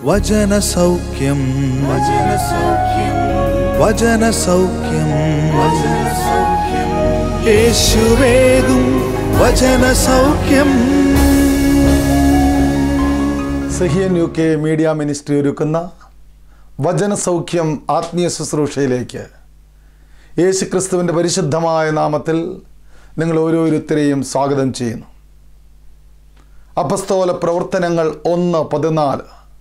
വചന സൗഖ്യം വചന സൗഖ്യം വചന സൗഖ്യം വചന സൗഖ്യം യേശുവേകും വചന സൗഖ്യം സഹിയൻ യു കെ മീഡിയ മിനിസ്ട്രി ഒരുക്കുന്ന വചനസൗഖ്യം ആത്മീയ ശുശ്രൂഷയിലേക്ക് യേശുക്രിസ്തുവിൻ്റെ പരിശുദ്ധമായ നാമത്തിൽ നിങ്ങൾ ഓരോരുത്തരെയും സ്വാഗതം ചെയ്യുന്നു അപസ്തോല പ്രവർത്തനങ്ങൾ ഒന്ന് പതിനാല്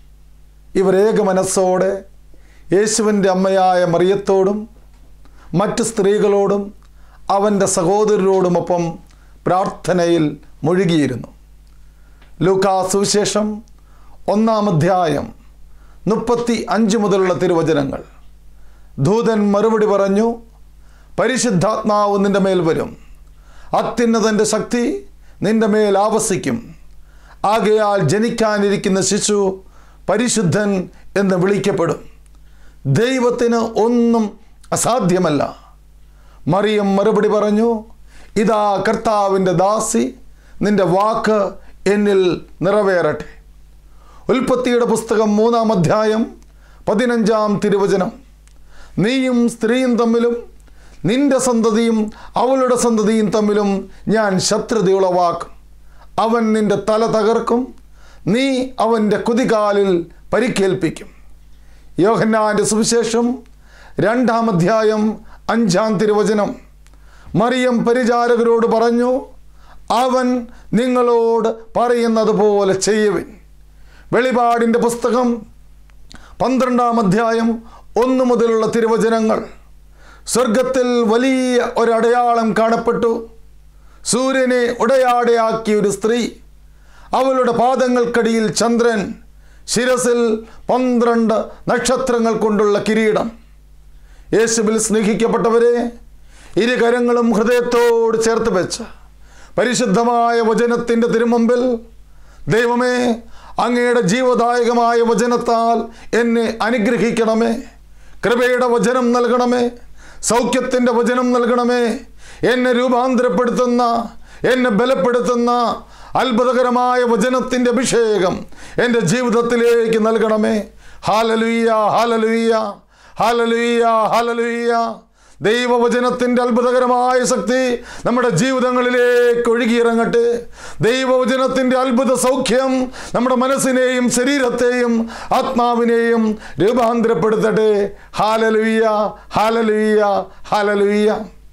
ഇവർ ഏക മനസ്സോടെ യേശുവിൻ്റെ അമ്മയായ മറിയത്തോടും മറ്റ് സ്ത്രീകളോടും അവൻ്റെ സഹോദരരോടുമൊപ്പം പ്രാർത്ഥനയിൽ മുഴുകിയിരുന്നു ലൂക്കാ സുവിശേഷം ഒന്നാം അധ്യായം മുപ്പത്തി അഞ്ച് മുതലുള്ള തിരുവചനങ്ങൾ ദൂതൻ മറുപടി പറഞ്ഞു പരിശുദ്ധാത്മാവ് നിന്റെ മേൽ വരും അത്യുന്നതൻ്റെ ശക്തി നിന്റെ മേൽ ആവസിക്കും ആകയാൽ ജനിക്കാനിരിക്കുന്ന ശിശു പരിശുദ്ധൻ എന്ന് വിളിക്കപ്പെടും ദൈവത്തിന് ഒന്നും അസാധ്യമല്ല മറിയം മറുപടി പറഞ്ഞു ഇതാ കർത്താവിൻ്റെ ദാസി നിന്റെ വാക്ക് എന്നിൽ നിറവേറട്ടെ ഉൽപ്പത്തിയുടെ പുസ്തകം മൂന്നാം അധ്യായം പതിനഞ്ചാം തിരുവചനം നീയും സ്ത്രീയും തമ്മിലും നിന്റെ സന്തതിയും അവളുടെ സന്തതിയും തമ്മിലും ഞാൻ ശത്രുതയുളവാക്കും അവൻ നിന്റെ തല തകർക്കും നീ അവൻ്റെ കുതികാലിൽ പരിക്കേൽപ്പിക്കും യോഹന്നാൻ്റെ സുവിശേഷം രണ്ടാം അധ്യായം അഞ്ചാം തിരുവചനം മറിയം പരിചാരകരോട് പറഞ്ഞു അവൻ നിങ്ങളോട് പറയുന്നത് പോലെ ചെയ്യുവിൻ വെളിപാടിൻ്റെ പുസ്തകം പന്ത്രണ്ടാം അധ്യായം ഒന്ന് മുതലുള്ള തിരുവചനങ്ങൾ സ്വർഗത്തിൽ വലിയ ഒരടയാളം കാണപ്പെട്ടു സൂര്യനെ ഉടയാടയാക്കിയ ഒരു സ്ത്രീ അവളുടെ പാദങ്ങൾക്കടിയിൽ ചന്ദ്രൻ ശിരസിൽ പന്ത്രണ്ട് നക്ഷത്രങ്ങൾ കൊണ്ടുള്ള കിരീടം യേശുവിൽ സ്നേഹിക്കപ്പെട്ടവരെ ഇരുകരങ്ങളും ഹൃദയത്തോട് ചേർത്ത് വെച്ച് പരിശുദ്ധമായ വചനത്തിൻ്റെ തിരുമുമ്പിൽ ദൈവമേ അങ്ങയുടെ ജീവദായകമായ വചനത്താൽ എന്നെ അനുഗ്രഹിക്കണമേ കൃപയുടെ വചനം നൽകണമേ സൗഖ്യത്തിൻ്റെ വചനം നൽകണമേ എന്നെ രൂപാന്തരപ്പെടുത്തുന്ന എന്നെ ബലപ്പെടുത്തുന്ന അത്ഭുതകരമായ വചനത്തിൻ്റെ അഭിഷേകം എൻ്റെ ജീവിതത്തിലേക്ക് നൽകണമേ ഹാലലുയ്യ ഹാലലുയ്യ ഹാലലുയ്യ ഹാലലുയ്യ ദൈവവചനത്തിൻ്റെ അത്ഭുതകരമായ ശക്തി നമ്മുടെ ജീവിതങ്ങളിലേക്ക് ഒഴുകിയിറങ്ങട്ടെ ദൈവവചനത്തിൻ്റെ അത്ഭുത സൗഖ്യം നമ്മുടെ മനസ്സിനെയും ശരീരത്തെയും ആത്മാവിനെയും രൂപാന്തരപ്പെടുത്തട്ടെ ഹാലലുയ്യ ഹാലലുയ്യ ഹാലലുയ്യ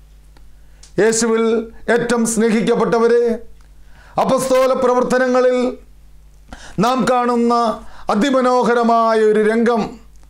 യേശുവിൽ ഏറ്റവും സ്നേഹിക്കപ്പെട്ടവരെ അപസ്തോല പ്രവർത്തനങ്ങളിൽ നാം കാണുന്ന അതിമനോഹരമായ ഒരു രംഗം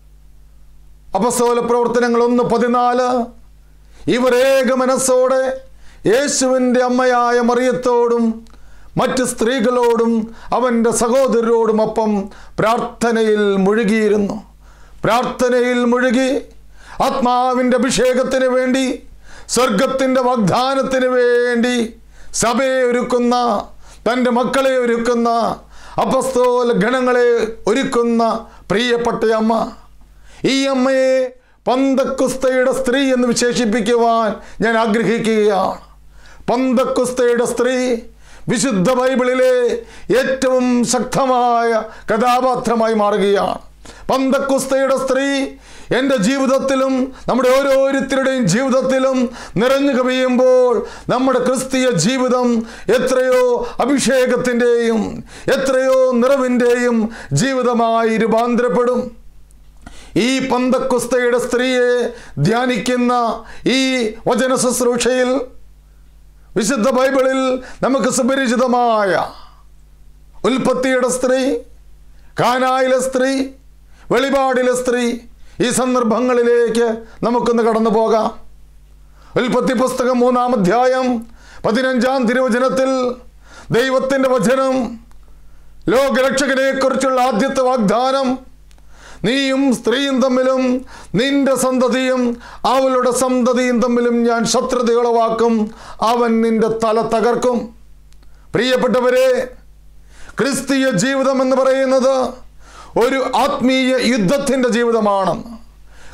അപസ്തോല പ്രവർത്തനങ്ങൾ ഒന്ന് പതിനാല് ഇവർ ഏക മനസ്സോടെ യേശുവിൻ്റെ അമ്മയായ മറിയത്തോടും മറ്റ് സ്ത്രീകളോടും അവൻ്റെ സഹോദരരോടുമൊപ്പം പ്രാർത്ഥനയിൽ മുഴുകിയിരുന്നു പ്രാർത്ഥനയിൽ മുഴുകി ആത്മാവിൻ്റെ അഭിഷേകത്തിന് വേണ്ടി സ്വർഗത്തിൻ്റെ വാഗ്ദാനത്തിന് വേണ്ടി സഭയെ ഒരുക്കുന്ന തൻ്റെ മക്കളെ ഒരുക്കുന്ന അപസ്തോല ഗണങ്ങളെ ഒരുക്കുന്ന പ്രിയപ്പെട്ട അമ്മ ഈ അമ്മയെ പന്തക്കുസ്തയുടെ സ്ത്രീ എന്ന് വിശേഷിപ്പിക്കുവാൻ ഞാൻ ആഗ്രഹിക്കുകയാണ് പന്തക്കുസ്തയുടെ സ്ത്രീ വിശുദ്ധ ബൈബിളിലെ ഏറ്റവും ശക്തമായ കഥാപാത്രമായി മാറുകയാണ് പന്തക്കുസ്തയുടെ സ്ത്രീ എൻ്റെ ജീവിതത്തിലും നമ്മുടെ ഓരോരുത്തരുടെയും ജീവിതത്തിലും നിറഞ്ഞു കവിയുമ്പോൾ നമ്മുടെ ക്രിസ്തീയ ജീവിതം എത്രയോ അഭിഷേകത്തിൻ്റെയും എത്രയോ നിറവിൻ്റെയും ജീവിതമായി രൂപാന്തരപ്പെടും ഈ പന്തക്കുസ്തയുടെ സ്ത്രീയെ ധ്യാനിക്കുന്ന ഈ വചന ശുശ്രൂഷയിൽ വിശുദ്ധ ബൈബിളിൽ നമുക്ക് സുപരിചിതമായ ഉൽപ്പത്തിയുടെ സ്ത്രീ കാനായിലെ സ്ത്രീ വെളിപാടിലെ സ്ത്രീ ഈ സന്ദർഭങ്ങളിലേക്ക് നമുക്കൊന്ന് കടന്നു പോകാം ഉൽപ്പത്തി പുസ്തകം മൂന്നാം അധ്യായം പതിനഞ്ചാം തിരുവചനത്തിൽ ദൈവത്തിൻ്റെ വചനം ലോകരക്ഷകനെക്കുറിച്ചുള്ള ആദ്യത്തെ വാഗ്ദാനം നീയും സ്ത്രീയും തമ്മിലും നിന്റെ സന്തതിയും അവളുടെ സന്തതിയും തമ്മിലും ഞാൻ ശത്രുതയുളവാക്കും അവൻ നിന്റെ തല തകർക്കും പ്രിയപ്പെട്ടവരെ ക്രിസ്തീയ ജീവിതം എന്ന് പറയുന്നത് ഒരു ആത്മീയ യുദ്ധത്തിൻ്റെ ജീവിതമാണ്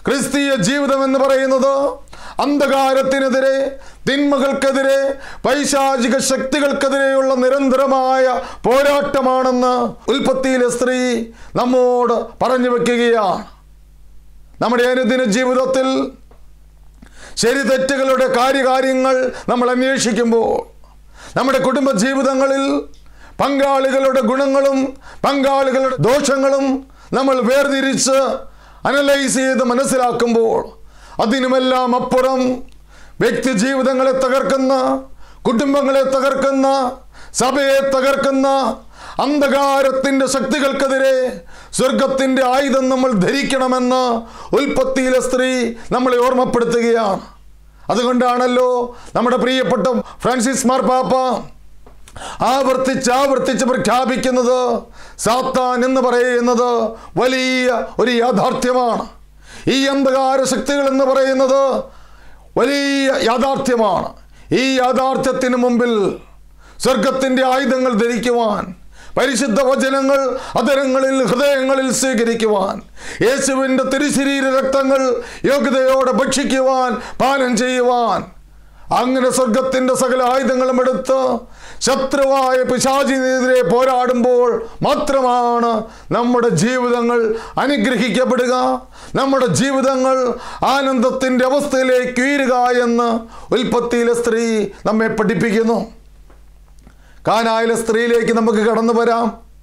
ക്രിസ്തീയ ജീവിതം എന്ന് പറയുന്നത് അന്ധകാരത്തിനെതിരെ തിന്മകൾക്കെതിരെ പൈശാചിക ശക്തികൾക്കെതിരെയുള്ള നിരന്തരമായ പോരാട്ടമാണെന്ന് ഉൽപ്പത്തിയിലെ സ്ത്രീ നമ്മോട് പറഞ്ഞു വെക്കുകയാണ് നമ്മുടെ അനുദിന ജീവിതത്തിൽ ശരി തെറ്റുകളുടെ കാര്യകാര്യങ്ങൾ നമ്മൾ അന്വേഷിക്കുമ്പോൾ നമ്മുടെ കുടുംബ ജീവിതങ്ങളിൽ പങ്കാളികളുടെ ഗുണങ്ങളും പങ്കാളികളുടെ ദോഷങ്ങളും നമ്മൾ വേർതിരിച്ച് അനലൈസ് ചെയ്ത് മനസ്സിലാക്കുമ്പോൾ അതിനുമെല്ലാം അപ്പുറം വ്യക്തി ജീവിതങ്ങളെ തകർക്കുന്ന കുടുംബങ്ങളെ തകർക്കുന്ന സഭയെ തകർക്കുന്ന അന്ധകാരത്തിൻ്റെ ശക്തികൾക്കെതിരെ സ്വർഗത്തിൻ്റെ ആയുധം നമ്മൾ ധരിക്കണമെന്ന് ഉൽപ്പത്തിയിലെ സ്ത്രീ നമ്മളെ ഓർമ്മപ്പെടുത്തുകയാണ് അതുകൊണ്ടാണല്ലോ നമ്മുടെ പ്രിയപ്പെട്ട ഫ്രാൻസിസ് മാർപ്പാപ്പ ആവർത്തിച്ച് ആവർത്തിച്ച് പ്രഖ്യാപിക്കുന്നത് സാത്താൻ എന്ന് പറയുന്നത് വലിയ ഒരു യാഥാർത്ഥ്യമാണ് ഈ അന്ധകാര ശക്തികൾ എന്ന് പറയുന്നത് വലിയ യാഥാർത്ഥ്യമാണ് ഈ യാഥാർത്ഥ്യത്തിന് മുമ്പിൽ സ്വർഗത്തിൻ്റെ ആയുധങ്ങൾ ധരിക്കുവാൻ പരിശുദ്ധ വചനങ്ങൾ അതരങ്ങളിൽ ഹൃദയങ്ങളിൽ സ്വീകരിക്കുവാൻ യേശുവിൻ്റെ തിരുശരീര രക്തങ്ങൾ യോഗ്യതയോടെ ഭക്ഷിക്കുവാൻ പാനം ചെയ്യുവാൻ അങ്ങനെ സ്വർഗത്തിൻ്റെ സകല ആയുധങ്ങളും എടുത്ത് ശത്രുവായ പിശാചിനെതിരെ പോരാടുമ്പോൾ മാത്രമാണ് നമ്മുടെ ജീവിതങ്ങൾ അനുഗ്രഹിക്കപ്പെടുക നമ്മുടെ ജീവിതങ്ങൾ ആനന്ദത്തിൻ്റെ അവസ്ഥയിലേക്ക് ഉയരുക എന്ന് ഉൽപ്പത്തിയിലെ സ്ത്രീ നമ്മെ പഠിപ്പിക്കുന്നു കാനായിലെ സ്ത്രീയിലേക്ക് നമുക്ക് കടന്നു വരാം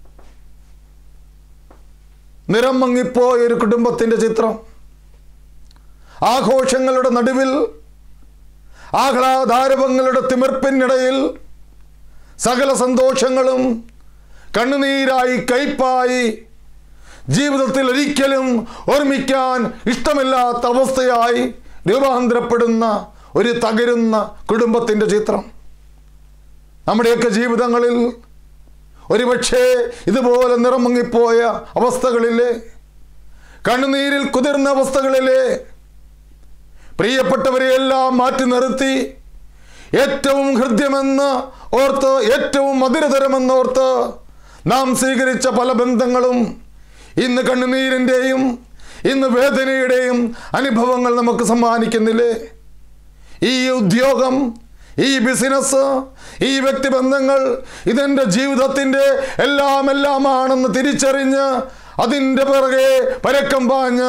നിറം മങ്ങിപ്പോയ ഒരു കുടുംബത്തിൻ്റെ ചിത്രം ആഘോഷങ്ങളുടെ നടുവിൽ ആഹ്ലാദാരവങ്ങളുടെ തിമിർപ്പിനിടയിൽ സകല സന്തോഷങ്ങളും കണ്ണുനീരായി കയ്പായി ജീവിതത്തിൽ ഒരിക്കലും ഓർമ്മിക്കാൻ ഇഷ്ടമില്ലാത്ത അവസ്ഥയായി രൂപാന്തരപ്പെടുന്ന ഒരു തകരുന്ന കുടുംബത്തിൻ്റെ ചിത്രം നമ്മുടെയൊക്കെ ജീവിതങ്ങളിൽ ഒരുപക്ഷേ ഇതുപോലെ നിറമങ്ങിപ്പോയ അവസ്ഥകളിലെ കണ്ണുനീരിൽ കുതിർന്ന അവസ്ഥകളിലെ പ്രിയപ്പെട്ടവരെയെല്ലാം മാറ്റി നിർത്തി ഏറ്റവും ഹൃദ്യമെന്ന് ഓർത്ത് ഏറ്റവും മധുരതരമെന്ന് ഓർത്ത് നാം സ്വീകരിച്ച പല ബന്ധങ്ങളും ഇന്ന് കണ്ണുനീരിൻ്റെയും ഇന്ന് വേദനയുടെയും അനുഭവങ്ങൾ നമുക്ക് സമ്മാനിക്കുന്നില്ലേ ഈ ഉദ്യോഗം ഈ ബിസിനസ് ഈ വ്യക്തിബന്ധങ്ങൾ ഇതെൻ്റെ ജീവിതത്തിൻ്റെ എല്ലാം എല്ലാമാണെന്ന് തിരിച്ചറിഞ്ഞ് അതിൻ്റെ പിറകെ പരക്കം പാഞ്ഞ്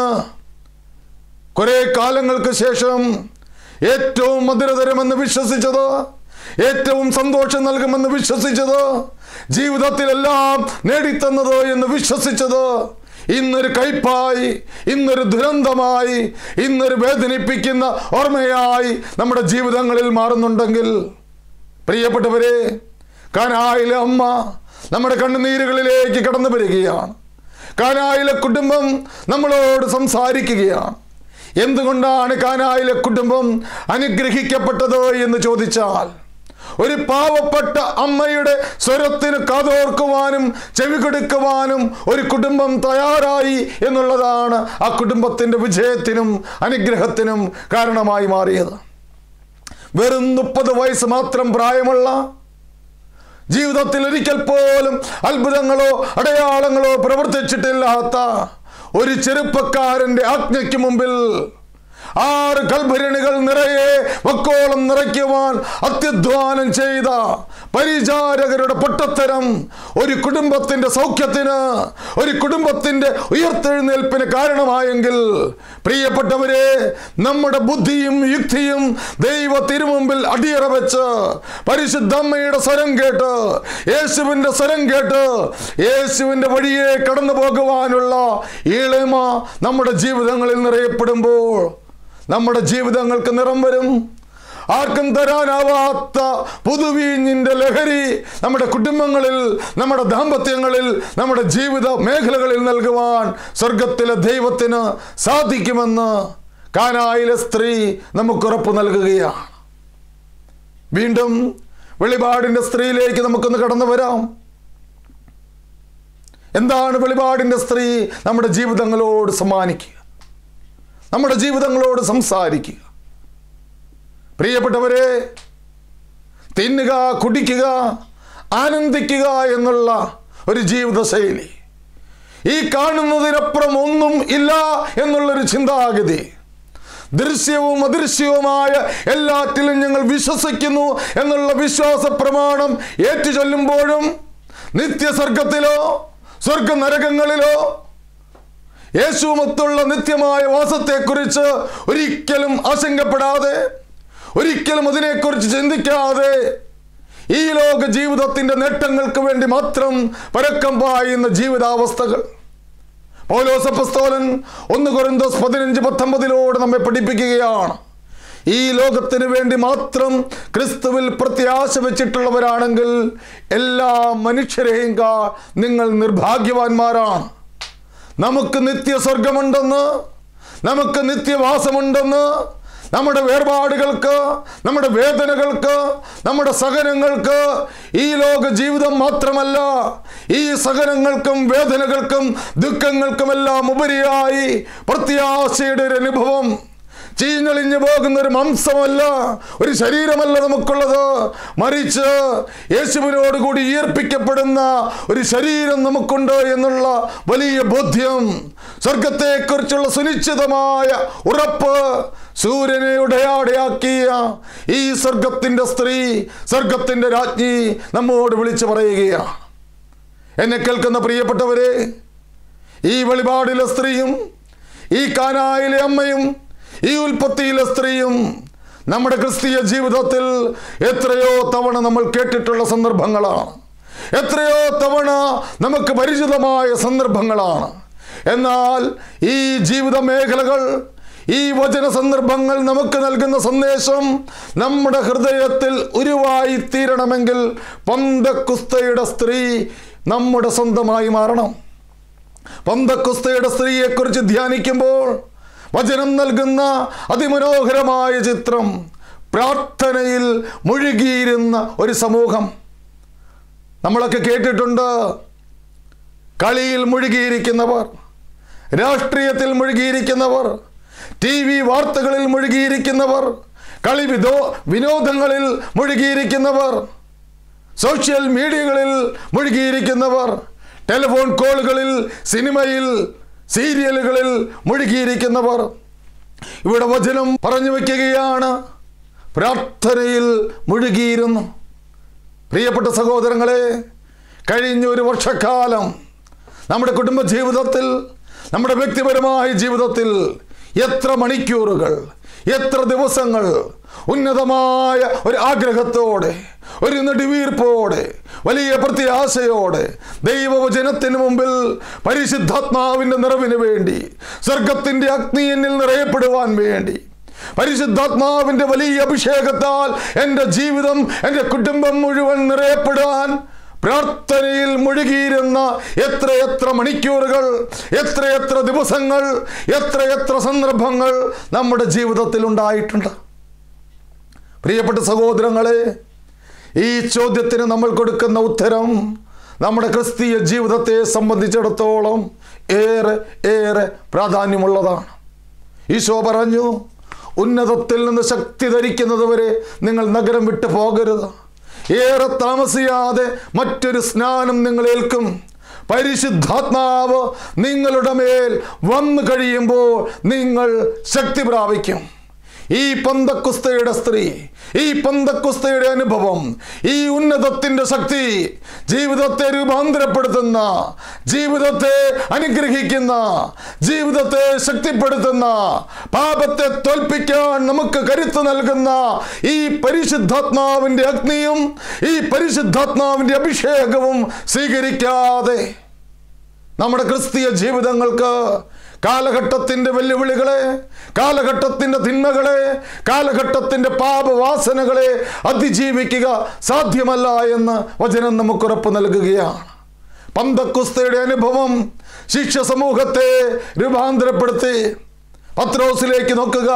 കുറെ കാലങ്ങൾക്ക് ശേഷം ഏറ്റവും മധുരതരമെന്ന് വിശ്വസിച്ചത് ഏറ്റവും സന്തോഷം നൽകുമെന്ന് വിശ്വസിച്ചത് ജീവിതത്തിലെല്ലാം നേടിത്തന്നത് എന്ന് വിശ്വസിച്ചത് ഇന്നൊരു കയ്പായി ഇന്നൊരു ദുരന്തമായി ഇന്നൊരു വേദനിപ്പിക്കുന്ന ഓർമ്മയായി നമ്മുടെ ജീവിതങ്ങളിൽ മാറുന്നുണ്ടെങ്കിൽ പ്രിയപ്പെട്ടവരെ കാനായിലെ അമ്മ നമ്മുടെ കണ്ണുനീരുകളിലേക്ക് കടന്നു വരികയാണ് കാനായിലെ കുടുംബം നമ്മളോട് സംസാരിക്കുകയാണ് എന്തുകൊണ്ടാണ് കാനായിലെ കുടുംബം അനുഗ്രഹിക്കപ്പെട്ടത് എന്ന് ചോദിച്ചാൽ ഒരു പാവപ്പെട്ട അമ്മയുടെ സ്വരത്തിന് കാതോർക്കുവാനും ചെവി കൊടുക്കുവാനും ഒരു കുടുംബം തയ്യാറായി എന്നുള്ളതാണ് ആ കുടുംബത്തിൻ്റെ വിജയത്തിനും അനുഗ്രഹത്തിനും കാരണമായി മാറിയത് വെറും മുപ്പത് വയസ്സ് മാത്രം പ്രായമുള്ള ജീവിതത്തിൽ ഒരിക്കൽ പോലും അത്ഭുതങ്ങളോ അടയാളങ്ങളോ പ്രവർത്തിച്ചിട്ടില്ലാത്ത ഒരു ചെറുപ്പക്കാരൻ്റെ ആജ്ഞയ്ക്ക് മുമ്പിൽ ആറ് കൽഭരണികൾ നിറയെ വക്കോളം നിറയ്ക്കുവാൻ അത്യധ്വാനം ചെയ്ത പരിചാരകരുടെ പൊട്ടത്തരം ഒരു കുടുംബത്തിന്റെ സൗഖ്യത്തിന് ഒരു കുടുംബത്തിന്റെ ഉയർത്തെഴുന്നേൽപ്പിന് കാരണമായെങ്കിൽ പ്രിയപ്പെട്ടവരെ നമ്മുടെ ബുദ്ധിയും യുക്തിയും ദൈവ തിരുമുമ്പിൽ അടിയറ വെച്ച് പരിശുദ്ധമ്മയുടെ സ്വരം കേട്ട് യേശുവിൻ്റെ സ്വരം കേട്ട് യേശുവിൻ്റെ വഴിയെ കടന്നു പോകുവാനുള്ള ഈളമ നമ്മുടെ ജീവിതങ്ങളിൽ നിറയപ്പെടുമ്പോൾ നമ്മുടെ ജീവിതങ്ങൾക്ക് നിറം വരും ആർക്കും തരാനാവാത്ത പുതുവീഞ്ഞിൻ്റെ ലഹരി നമ്മുടെ കുടുംബങ്ങളിൽ നമ്മുടെ ദാമ്പത്യങ്ങളിൽ നമ്മുടെ ജീവിത മേഖലകളിൽ നൽകുവാൻ സ്വർഗത്തിലെ ദൈവത്തിന് സാധിക്കുമെന്ന് കാനായിലെ സ്ത്രീ നമുക്ക് ഉറപ്പ് നൽകുകയാണ് വീണ്ടും വെളിപാടിൻ്റെ സ്ത്രീയിലേക്ക് നമുക്കൊന്ന് കടന്നു വരാം എന്താണ് വെളിപാടിൻ്റെ സ്ത്രീ നമ്മുടെ ജീവിതങ്ങളോട് സമ്മാനിക്കുക നമ്മുടെ ജീവിതങ്ങളോട് സംസാരിക്കുക പ്രിയപ്പെട്ടവരെ തിന്നുക കുടിക്കുക ആനന്ദിക്കുക എന്നുള്ള ഒരു ജീവിതശൈലി ഈ കാണുന്നതിനപ്പുറം ഒന്നും ഇല്ല എന്നുള്ളൊരു ചിന്താഗതി ദൃശ്യവും അദൃശ്യവുമായ എല്ലാറ്റിലും ഞങ്ങൾ വിശ്വസിക്കുന്നു എന്നുള്ള വിശ്വാസ പ്രമാണം ഏറ്റുചൊല്ലുമ്പോഴും നിത്യസ്വർഗത്തിലോ സ്വർഗ നരകങ്ങളിലോ യേശുമത്തുള്ള നിത്യമായ വാസത്തെക്കുറിച്ച് ഒരിക്കലും ആശങ്കപ്പെടാതെ ഒരിക്കലും അതിനെക്കുറിച്ച് ചിന്തിക്കാതെ ഈ ലോക ജീവിതത്തിന്റെ നേട്ടങ്ങൾക്ക് വേണ്ടി മാത്രം പരക്കം പായുന്ന ജീവിതാവസ്ഥകൾ പൗലോസപ്പസ്തോലൻ ഒന്ന് കൊരിന്തോസ് പതിനഞ്ച് പത്തൊമ്പതിലൂടെ നമ്മെ പഠിപ്പിക്കുകയാണ് ഈ ലോകത്തിന് വേണ്ടി മാത്രം ക്രിസ്തുവിൽ പ്രത്യാശ വെച്ചിട്ടുള്ളവരാണെങ്കിൽ എല്ലാ മനുഷ്യരെയും കാ നിങ്ങൾ നിർഭാഗ്യവാന്മാരാണ് നമുക്ക് നിത്യസ്വർഗമുണ്ടെന്ന് നമുക്ക് നിത്യവാസമുണ്ടെന്ന് നമ്മുടെ വേർപാടുകൾക്ക് നമ്മുടെ വേദനകൾക്ക് നമ്മുടെ സഹനങ്ങൾക്ക് ഈ ലോക ജീവിതം മാത്രമല്ല ഈ സഹനങ്ങൾക്കും വേദനകൾക്കും ദുഃഖങ്ങൾക്കുമെല്ലാം ഉപരിയായി പ്രത്യാശയുടെ ഒരു അനുഭവം ചീഞ്ഞളിഞ്ഞു പോകുന്ന ഒരു മാംസമല്ല ഒരു ശരീരമല്ല നമുക്കുള്ളത് മറിച്ച് യേശുവിനോട് കൂടി ഉയർപ്പിക്കപ്പെടുന്ന ഒരു ശരീരം നമുക്കുണ്ട് എന്നുള്ള വലിയ ബോധ്യം സ്വർഗത്തെക്കുറിച്ചുള്ള സുനിശ്ചിതമായ ഉറപ്പ് സൂര്യനെ ഉടയാടയാക്കിയ ഈ സ്വർഗത്തിന്റെ സ്ത്രീ സ്വർഗത്തിന്റെ രാജ്ഞി നമ്മോട് വിളിച്ചു പറയുകയാണ് എന്നെ കേൾക്കുന്ന പ്രിയപ്പെട്ടവരെ ഈ വെളിപാടിലെ സ്ത്രീയും ഈ കാനായിലെ അമ്മയും ഈ ഉൽപ്പത്തിയിലെ സ്ത്രീയും നമ്മുടെ ക്രിസ്തീയ ജീവിതത്തിൽ എത്രയോ തവണ നമ്മൾ കേട്ടിട്ടുള്ള സന്ദർഭങ്ങളാണ് എത്രയോ തവണ നമുക്ക് പരിചിതമായ സന്ദർഭങ്ങളാണ് എന്നാൽ ഈ ജീവിത മേഖലകൾ ഈ വചന സന്ദർഭങ്ങൾ നമുക്ക് നൽകുന്ന സന്ദേശം നമ്മുടെ ഹൃദയത്തിൽ ഉരുവായി തീരണമെങ്കിൽ പന്തക്കുസ്തയുടെ സ്ത്രീ നമ്മുടെ സ്വന്തമായി മാറണം പന്തക്കുസ്തയുടെ സ്ത്രീയെക്കുറിച്ച് ധ്യാനിക്കുമ്പോൾ വചനം നൽകുന്ന അതിമനോഹരമായ ചിത്രം പ്രാർത്ഥനയിൽ മുഴുകിയിരുന്ന ഒരു സമൂഹം നമ്മളൊക്കെ കേട്ടിട്ടുണ്ട് കളിയിൽ മുഴുകിയിരിക്കുന്നവർ രാഷ്ട്രീയത്തിൽ മുഴുകിയിരിക്കുന്നവർ ടി വി വാർത്തകളിൽ മുഴുകിയിരിക്കുന്നവർ കളി വിനോ വിനോദങ്ങളിൽ മുഴുകിയിരിക്കുന്നവർ സോഷ്യൽ മീഡിയകളിൽ മുഴുകിയിരിക്കുന്നവർ ടെലിഫോൺ കോളുകളിൽ സിനിമയിൽ സീരിയലുകളിൽ മുഴുകിയിരിക്കുന്നവർ ഇവിടെ വചനം പറഞ്ഞു വയ്ക്കുകയാണ് പ്രാർത്ഥനയിൽ മുഴുകിയിരുന്നു പ്രിയപ്പെട്ട സഹോദരങ്ങളെ കഴിഞ്ഞ ഒരു വർഷക്കാലം നമ്മുടെ കുടുംബ ജീവിതത്തിൽ നമ്മുടെ വ്യക്തിപരമായ ജീവിതത്തിൽ എത്ര മണിക്കൂറുകൾ എത്ര ദിവസങ്ങൾ ഉന്നതമായ ഒരു ആഗ്രഹത്തോടെ ഒരു നെടുവീർപ്പോടെ വലിയ പ്രത്യാശയോടെ ദൈവവചനത്തിന് മുമ്പിൽ പരിശുദ്ധാത്മാവിൻ്റെ നിറവിന് വേണ്ടി സ്വർഗത്തിൻ്റെ അഗ്നി എന്നിൽ നിറയപ്പെടുവാൻ വേണ്ടി പരിശുദ്ധാത്മാവിൻ്റെ വലിയ അഭിഷേകത്താൽ എൻ്റെ ജീവിതം എൻ്റെ കുടുംബം മുഴുവൻ നിറയപ്പെടാൻ പ്രാർത്ഥനയിൽ മുഴുകിയിരുന്ന എത്രയെത്ര മണിക്കൂറുകൾ എത്രയെത്ര ദിവസങ്ങൾ എത്രയെത്ര സന്ദർഭങ്ങൾ നമ്മുടെ ജീവിതത്തിൽ ഉണ്ടായിട്ടുണ്ട് പ്രിയപ്പെട്ട സഹോദരങ്ങളെ ഈ ചോദ്യത്തിന് നമ്മൾ കൊടുക്കുന്ന ഉത്തരം നമ്മുടെ ക്രിസ്തീയ ജീവിതത്തെ സംബന്ധിച്ചിടത്തോളം ഏറെ ഏറെ പ്രാധാന്യമുള്ളതാണ് ഈശോ പറഞ്ഞു ഉന്നതത്തിൽ നിന്ന് ശക്തി ധരിക്കുന്നത് വരെ നിങ്ങൾ നഗരം വിട്ടു പോകരുത് ഏറെ താമസിയാതെ മറ്റൊരു സ്നാനം നിങ്ങൾ ഏൽക്കും പരിശുദ്ധാത്മാവ് നിങ്ങളുടെ മേൽ വന്നു കഴിയുമ്പോൾ നിങ്ങൾ ശക്തി പ്രാപിക്കും ഈ പന്തക്കുസ്തയുടെ സ്ത്രീ ഈ പന്തക്കുസ്തയുടെ അനുഭവം ഈ ഉന്നതത്തിന്റെ ശക്തി ജീവിതത്തെ രൂപാന്തരപ്പെടുത്തുന്ന ജീവിതത്തെ അനുഗ്രഹിക്കുന്ന ജീവിതത്തെ ശക്തിപ്പെടുത്തുന്ന പാപത്തെ തോൽപ്പിക്കാൻ നമുക്ക് കരുത്ത് നൽകുന്ന ഈ പരിശുദ്ധാത്മാവിന്റെ അഗ്നിയും ഈ പരിശുദ്ധാത്മാവിന്റെ അഭിഷേകവും സ്വീകരിക്കാതെ നമ്മുടെ ക്രിസ്തീയ ജീവിതങ്ങൾക്ക് കാലഘട്ടത്തിൻ്റെ വെല്ലുവിളികളെ കാലഘട്ടത്തിൻ്റെ തിന്മകളെ കാലഘട്ടത്തിൻ്റെ പാപവാസനകളെ അതിജീവിക്കുക സാധ്യമല്ല എന്ന് വചനം നമുക്ക് ഉറപ്പ് നൽകുകയാണ് പന്തക്കുസ്തയുടെ അനുഭവം ശിക്ഷ സമൂഹത്തെ രൂപാന്തരപ്പെടുത്തി പത്രോസിലേക്ക് നോക്കുക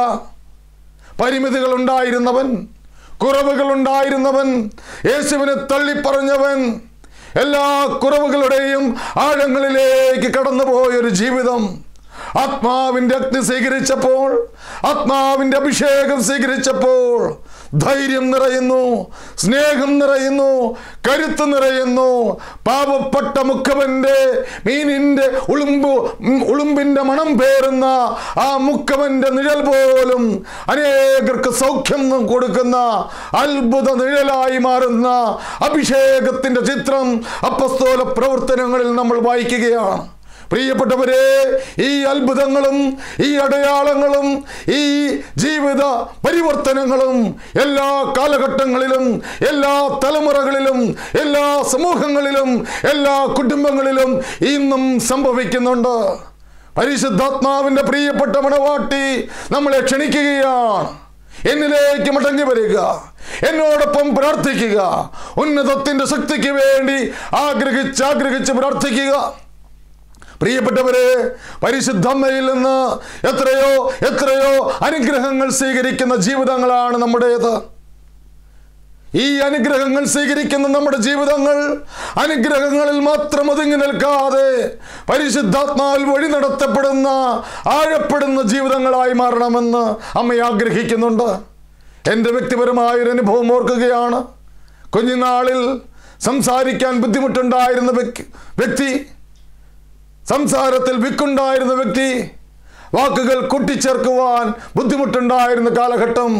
പരിമിതികൾ ഉണ്ടായിരുന്നവൻ കുറവുകൾ ഉണ്ടായിരുന്നവൻ യേശുവിനെ തള്ളിപ്പറഞ്ഞവൻ എല്ലാ കുറവുകളുടെയും ആഴങ്ങളിലേക്ക് കടന്നുപോയൊരു ജീവിതം ആത്മാവിന്റെ അഗ്നി സ്വീകരിച്ചപ്പോൾ ആത്മാവിന്റെ അഭിഷേകം സ്വീകരിച്ചപ്പോൾ ധൈര്യം നിറയുന്നു സ്നേഹം നിറയുന്നു കരുത്ത് നിറയുന്നു പാവപ്പെട്ട മുക്കവന്റെ മീനിന്റെ ഉളുമ്പു ഉം, ഉളുമ്പിന്റെ മണം പേറുന്ന ആ മുക്കവന്റെ നിഴൽ പോലും അനേകർക്ക് സൗഖ്യം കൊടുക്കുന്ന അത്ഭുത നിഴലായി മാറുന്ന അഭിഷേകത്തിന്റെ ചിത്രം അപ്പസ്തോല പ്രവർത്തനങ്ങളിൽ നമ്മൾ വായിക്കുകയാണ് പ്രിയപ്പെട്ടവരെ ഈ അത്ഭുതങ്ങളും ഈ അടയാളങ്ങളും ഈ ജീവിത പരിവർത്തനങ്ങളും എല്ലാ കാലഘട്ടങ്ങളിലും എല്ലാ തലമുറകളിലും എല്ലാ സമൂഹങ്ങളിലും എല്ലാ കുടുംബങ്ങളിലും ഇന്നും സംഭവിക്കുന്നുണ്ട് പരിശുദ്ധാത്മാവിന്റെ പ്രിയപ്പെട്ട മണവാട്ടി നമ്മളെ ക്ഷണിക്കുകയാണ് എന്നിലേക്ക് മടങ്ങി വരിക എന്നോടൊപ്പം പ്രാർത്ഥിക്കുക ഉന്നതത്തിന്റെ ശക്തിക്ക് വേണ്ടി ആഗ്രഹിച്ച് ആഗ്രഹിച്ച് പ്രാർത്ഥിക്കുക പ്രിയപ്പെട്ടവരെ പരിശുദ്ധമ്മയിൽ നിന്ന് എത്രയോ എത്രയോ അനുഗ്രഹങ്ങൾ സ്വീകരിക്കുന്ന ജീവിതങ്ങളാണ് നമ്മുടേത് ഈ അനുഗ്രഹങ്ങൾ സ്വീകരിക്കുന്ന നമ്മുടെ ജീവിതങ്ങൾ അനുഗ്രഹങ്ങളിൽ മാത്രം ഒതുങ്ങി നിൽക്കാതെ പരിശുദ്ധാത്മാവിൽ വഴി നടത്തപ്പെടുന്ന ആഴപ്പെടുന്ന ജീവിതങ്ങളായി മാറണമെന്ന് അമ്മ ആഗ്രഹിക്കുന്നുണ്ട് എൻ്റെ വ്യക്തിപരമായൊരു അനുഭവം ഓർക്കുകയാണ് കുഞ്ഞുനാളിൽ സംസാരിക്കാൻ ബുദ്ധിമുട്ടുണ്ടായിരുന്ന വ്യക്തി വ്യക്തി സംസാരത്തിൽ വിക്കുണ്ടായിരുന്ന വ്യക്തി വാക്കുകൾ കൂട്ടിച്ചേർക്കുവാൻ ബുദ്ധിമുട്ടുണ്ടായിരുന്ന കാലഘട്ടം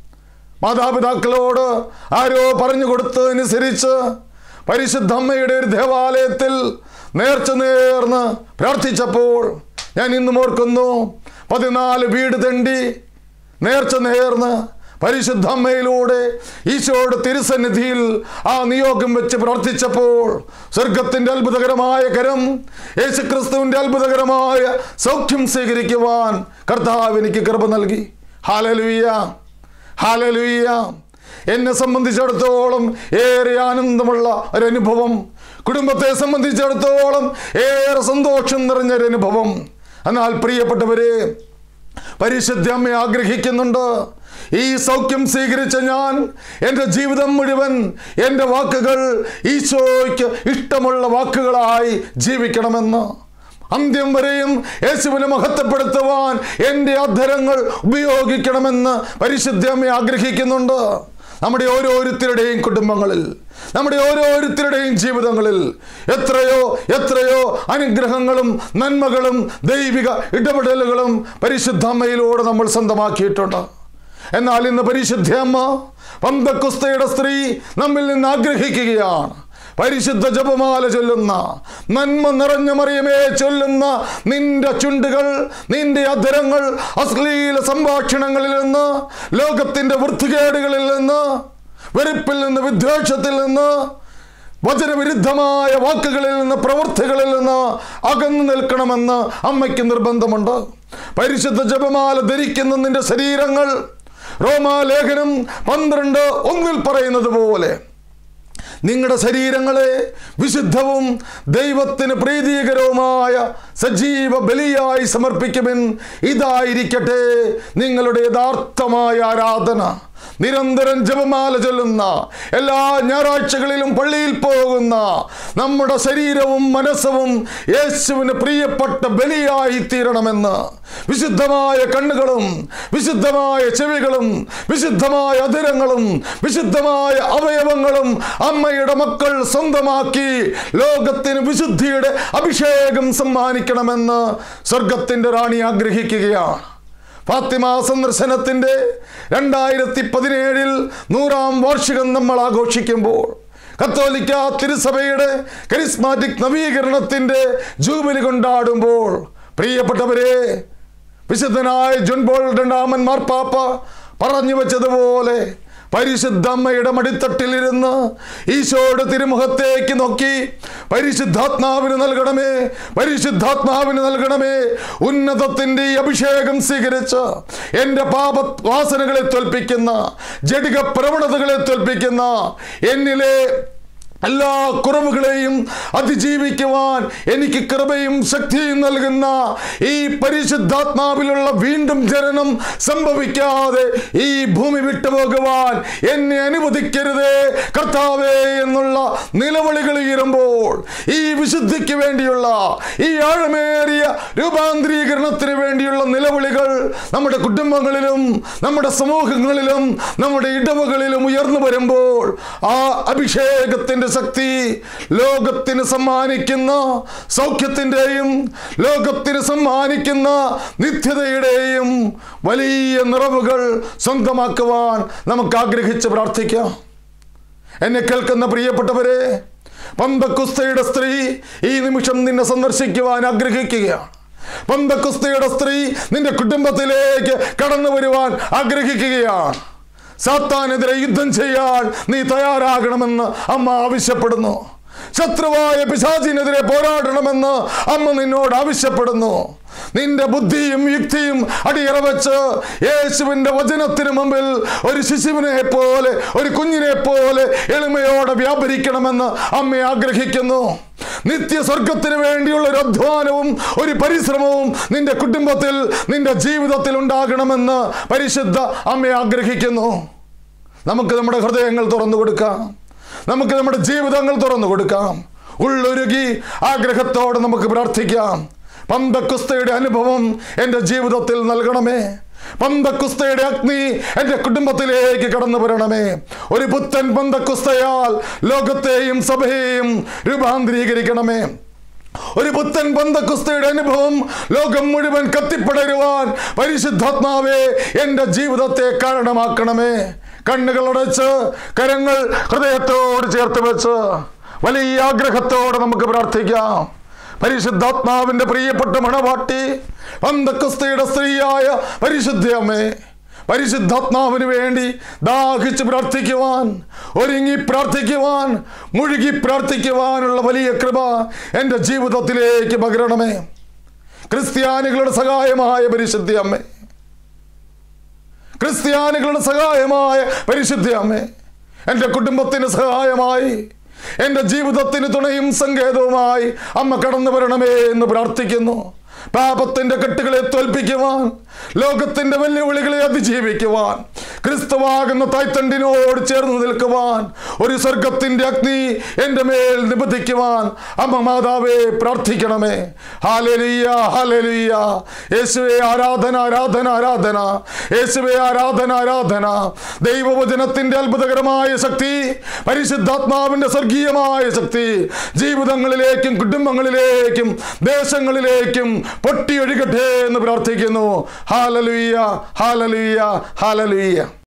മാതാപിതാക്കളോട് ആരോ പറഞ്ഞു കൊടുത്തതനുസരിച്ച് പരിശുദ്ധ അമ്മയുടെ ഒരു ദേവാലയത്തിൽ നേർച്ച നേർന്ന് പ്രാർത്ഥിച്ചപ്പോൾ ഞാൻ ഇന്നും ഓർക്കുന്നു പതിനാല് വീട് തെണ്ടി നേർച്ച നേർന്ന് പരിശുദ്ധ അമ്മയിലൂടെ ഈശോയുടെ തിരുസന്നിധിയിൽ ആ നിയോഗം വെച്ച് പ്രാർത്ഥിച്ചപ്പോൾ സ്വർഗത്തിന്റെ അത്ഭുതകരമായ കരം യേശുക്രിസ്തുവിന്റെ അത്ഭുതകരമായ സൗഖ്യം സ്വീകരിക്കുവാൻ കർത്താവ് എനിക്ക് കൃപ നൽകി ഹാലലുയ്യ ഹാലലുയ്യ എന്നെ സംബന്ധിച്ചിടത്തോളം ഏറെ ആനന്ദമുള്ള ഒരനുഭവം കുടുംബത്തെ സംബന്ധിച്ചിടത്തോളം ഏറെ സന്തോഷം നിറഞ്ഞൊരനുഭവം എന്നാൽ പ്രിയപ്പെട്ടവരെ പരിശുദ്ധ അമ്മ ആഗ്രഹിക്കുന്നുണ്ട് ഈ സൗഖ്യം സ്വീകരിച്ച ഞാൻ എൻ്റെ ജീവിതം മുഴുവൻ എൻ്റെ വാക്കുകൾ ഈശോയ്ക്ക് ഇഷ്ടമുള്ള വാക്കുകളായി ജീവിക്കണമെന്ന് അന്ത്യം വരെയും യേശുവിനെ മഹത്വപ്പെടുത്തുവാൻ എൻ്റെ അധരങ്ങൾ ഉപയോഗിക്കണമെന്ന് പരിശുദ്ധ അമ്മ ആഗ്രഹിക്കുന്നുണ്ട് നമ്മുടെ ഓരോരുത്തരുടെയും കുടുംബങ്ങളിൽ നമ്മുടെ ഓരോരുത്തരുടെയും ജീവിതങ്ങളിൽ എത്രയോ എത്രയോ അനുഗ്രഹങ്ങളും നന്മകളും ദൈവിക ഇടപെടലുകളും പരിശുദ്ധമ്മയിലൂടെ നമ്മൾ സ്വന്തമാക്കിയിട്ടുണ്ട് എന്നാൽ ഇന്ന് പരിശുദ്ധ അമ്മ പന്തക്കുസ്തയുടെ സ്ത്രീ നമ്മിൽ നിന്ന് ആഗ്രഹിക്കുകയാണ് പരിശുദ്ധ ജപമാല ചൊല്ലുന്ന നന്മ നിറഞ്ഞ മറിയമേ ചൊല്ലുന്ന നിന്റെ ചുണ്ടുകൾ നിന്റെ അധരങ്ങൾ അശ്ലീല സംഭാഷണങ്ങളിൽ നിന്ന് ലോകത്തിന്റെ വൃത്തികേടുകളിൽ നിന്ന് വെറുപ്പിൽ നിന്ന് വിദ്വേഷത്തിൽ നിന്ന് വചനവിരുദ്ധമായ വാക്കുകളിൽ നിന്ന് പ്രവൃത്തികളിൽ നിന്ന് അകന്നു നിൽക്കണമെന്ന് അമ്മയ്ക്ക് നിർബന്ധമുണ്ട് പരിശുദ്ധ ജപമാല ധരിക്കുന്ന നിന്റെ ശരീരങ്ങൾ റോമാലേഖനം പന്ത്രണ്ട് ഒന്നിൽ പറയുന്നത് പോലെ നിങ്ങളുടെ ശരീരങ്ങളെ വിശുദ്ധവും ദൈവത്തിന് പ്രീതികരവുമായ സജീവ ബലിയായി സമർപ്പിക്കുമെൻ ഇതായിരിക്കട്ടെ നിങ്ങളുടെ യഥാർത്ഥമായ ആരാധന നിരന്തരം ജപമാല ചൊല്ലുന്ന എല്ലാ ഞായറാഴ്ചകളിലും പള്ളിയിൽ പോകുന്ന നമ്മുടെ ശരീരവും മനസ്സും യേശുവിന് പ്രിയപ്പെട്ട ബലിയായി തീരണമെന്ന് വിശുദ്ധമായ കണ്ണുകളും വിശുദ്ധമായ ചെവികളും വിശുദ്ധമായ അധരങ്ങളും വിശുദ്ധമായ അവയവങ്ങളും അമ്മയുടെ മക്കൾ സ്വന്തമാക്കി ലോകത്തിന് വിശുദ്ധിയുടെ അഭിഷേകം സമ്മാനിക്കണമെന്ന് സ്വർഗത്തിന്റെ റാണി ആഗ്രഹിക്കുകയാണ് ഫാത്തിമ സന്ദർശനത്തിന്റെ രണ്ടായിരത്തി പതിനേഴിൽ നൂറാം വാർഷികം നമ്മൾ ആഘോഷിക്കുമ്പോൾ കത്തോലിക്ക തിരുസഭയുടെ കരിസ്മാറ്റിക് നവീകരണത്തിന്റെ ജൂബിലി കൊണ്ടാടുമ്പോൾ പ്രിയപ്പെട്ടവരെ വിശുദ്ധനായ ജോൺ ബോൾ രണ്ടാമൻ മാർപ്പാപ്പ പറഞ്ഞു വെച്ചതുപോലെ പരിശുദ്ധ അമ്മയുടെ മടിത്തട്ടിലിരുന്ന് ഈശോയുടെ തിരുമുഖത്തേക്ക് നോക്കി പരിശുദ്ധാത്മാവിന് നൽകണമേ പരിശുദ്ധാത്മാവിന് നൽകണമേ ഉന്നതത്തിന്റെ ഈ അഭിഷേകം സ്വീകരിച്ച് എൻ്റെ പാപ വാസനകളെ തോൽപ്പിക്കുന്ന ജടിക പ്രവണതകളെ തോൽപ്പിക്കുന്ന എന്നിലെ എല്ലാ കുറവുകളെയും അതിജീവിക്കുവാൻ എനിക്ക് കൃപയും ശക്തിയും നൽകുന്ന ഈ പരിശുദ്ധാത്മാവിലുള്ള വീണ്ടും ജനനം സംഭവിക്കാതെ ഈ ഭൂമി വിട്ടുപോകുവാൻ എന്നെ അനുവദിക്കരുതേ കർത്താവേ എന്നുള്ള നിലവിളികൾ ഉയരുമ്പോൾ ഈ വിശുദ്ധിക്ക് വേണ്ടിയുള്ള ഈ ആഴമേറിയ രൂപാന്തരീകരണത്തിന് വേണ്ടിയുള്ള നിലവിളികൾ നമ്മുടെ കുടുംബങ്ങളിലും നമ്മുടെ സമൂഹങ്ങളിലും നമ്മുടെ ഇടവകളിലും ഉയർന്നു വരുമ്പോൾ ആ അഭിഷേകത്തിന്റെ ശക്തി ലോകത്തിന് സമ്മാനിക്കുന്ന സൗഖ്യത്തിൻ്റെയും ലോകത്തിന് സമ്മാനിക്കുന്ന നിത്യതയുടെയും വലിയ നിറവുകൾ സ്വന്തമാക്കുവാൻ നമുക്ക് ആഗ്രഹിച്ച് പ്രാർത്ഥിക്കാം എന്നെ കേൾക്കുന്ന പ്രിയപ്പെട്ടവരെ പന്തക്കുസ്തയുടെ സ്ത്രീ ഈ നിമിഷം നിന്നെ സന്ദർശിക്കുവാൻ ആഗ്രഹിക്കുകയാണ് പന്തക്കുസ്തയുടെ സ്ത്രീ നിന്റെ കുടുംബത്തിലേക്ക് കടന്നു വരുവാൻ ആഗ്രഹിക്കുകയാണ് സാത്താനെതിരെ യുദ്ധം ചെയ്യാൻ നീ തയ്യാറാകണമെന്ന് അമ്മ ആവശ്യപ്പെടുന്നു ശത്രുവായ പിശാചിനെതിരെ പോരാടണമെന്ന് അമ്മ നിന്നോട് ആവശ്യപ്പെടുന്നു നിന്റെ ബുദ്ധിയും യുക്തിയും അടിയറ വെച്ച് യേശുവിന്റെ വചനത്തിന് മുമ്പിൽ ഒരു ശിശുവിനെ പോലെ ഒരു കുഞ്ഞിനെ പോലെ എളിമയോടെ വ്യാപരിക്കണമെന്ന് അമ്മ ആഗ്രഹിക്കുന്നു നിത്യ സ്വർഗത്തിന് വേണ്ടിയുള്ള ഒരു അധ്വാനവും ഒരു പരിശ്രമവും നിന്റെ കുടുംബത്തിൽ നിന്റെ ജീവിതത്തിൽ ഉണ്ടാകണമെന്ന് പരിശുദ്ധ അമ്മ ആഗ്രഹിക്കുന്നു നമുക്ക് നമ്മുടെ ഹൃദയങ്ങൾ തുറന്നു കൊടുക്കാം നമുക്ക് നമ്മുടെ ജീവിതങ്ങൾ തുറന്നു കൊടുക്കാം ഉള്ളൊരുകി ആഗ്രഹത്തോടെ നമുക്ക് പ്രാർത്ഥിക്കാം പന്തക്കുസ്തയുടെ അനുഭവം എൻ്റെ ജീവിതത്തിൽ നൽകണമേ പന്തക്കുസ്തയുടെ അഗ്നി എൻ്റെ കുടുംബത്തിലേക്ക് കടന്നു വരണമേ ഒരു പുത്തൻ പന്തക്കുസ്തയാൽ ലോകത്തെയും സഭയെയും രൂപാന്തരീകരിക്കണമേ ഒരു പുത്തൻ ബന്ധക്കുസ്തയുടെ അനുഭവം ലോകം മുഴുവൻ കത്തിപ്പടരുവാൻ പരിശുദ്ധാത്മാവേ എൻ്റെ ജീവിതത്തെ കാരണമാക്കണമേ കണ്ണുകൾ അടച്ച് കരങ്ങൾ ഹൃദയത്തോട് ചേർത്ത് വെച്ച് വലിയ ആഗ്രഹത്തോടെ നമുക്ക് പ്രാർത്ഥിക്കാം പരിശുദ്ധാത്മാവിന്റെ പ്രിയപ്പെട്ട മണവാട്ടി പന്തക്കുസ്തയുടെ സ്ത്രീയായ പരിശുദ്ധയമ്മേ പരിശുദ്ധാത്മാവിന് വേണ്ടി ദാഹിച്ച് പ്രാർത്ഥിക്കുവാൻ ഒരുങ്ങി പ്രാർത്ഥിക്കുവാൻ മുഴുകി പ്രാർത്ഥിക്കുവാനുള്ള വലിയ കൃപ എൻ്റെ ജീവിതത്തിലേക്ക് പകരണമേ ക്രിസ്ത്യാനികളുടെ സഹായമായ പരിശുദ്ധി അമ്മേ ക്രിസ്ത്യാനികളുടെ സഹായമായ പരിശുദ്ധി അമ്മേ എൻ്റെ കുടുംബത്തിന് സഹായമായി എൻ്റെ ജീവിതത്തിന് തുണയും സങ്കേതവുമായി അമ്മ കടന്നു വരണമേ എന്ന് പ്രാർത്ഥിക്കുന്നു പാപത്തിന്റെ കെട്ടുകളെ തോൽപ്പിക്കുവാൻ ലോകത്തിന്റെ വെല്ലുവിളികളെ അതിജീവിക്കുവാൻ ക്രിസ്തുവാകുന്ന തായ്തണ്ടിനോട് ചേർന്ന് നിൽക്കുവാൻ ഒരു സ്വർഗത്തിന്റെ അഗ്നി എൻ്റെ മേൽ നിബന്ധിക്കുവാൻ അമ്മ മാതാവേ പ്രാർത്ഥിക്കണമേ ഹാലലിയ ഹാലലിയ യേശുവെ ആരാധന ആരാധന ആരാധന യേശുവെ ആരാധന ആരാധന ദൈവവചനത്തിന്റെ അത്ഭുതകരമായ ശക്തി പരിശുദ്ധാത്മാവിന്റെ സ്വർഗീയമായ ശക്തി ജീവിതങ്ങളിലേക്കും കുടുംബങ്ങളിലേക്കും ദേശങ്ങളിലേക്കും പൊട്ടിയൊഴുകട്ടെ എന്ന് പ്രാർത്ഥിക്കുന്നു ഹാലലുയ്യ ഹാലലുയ്യ ഹാലലുയ്യ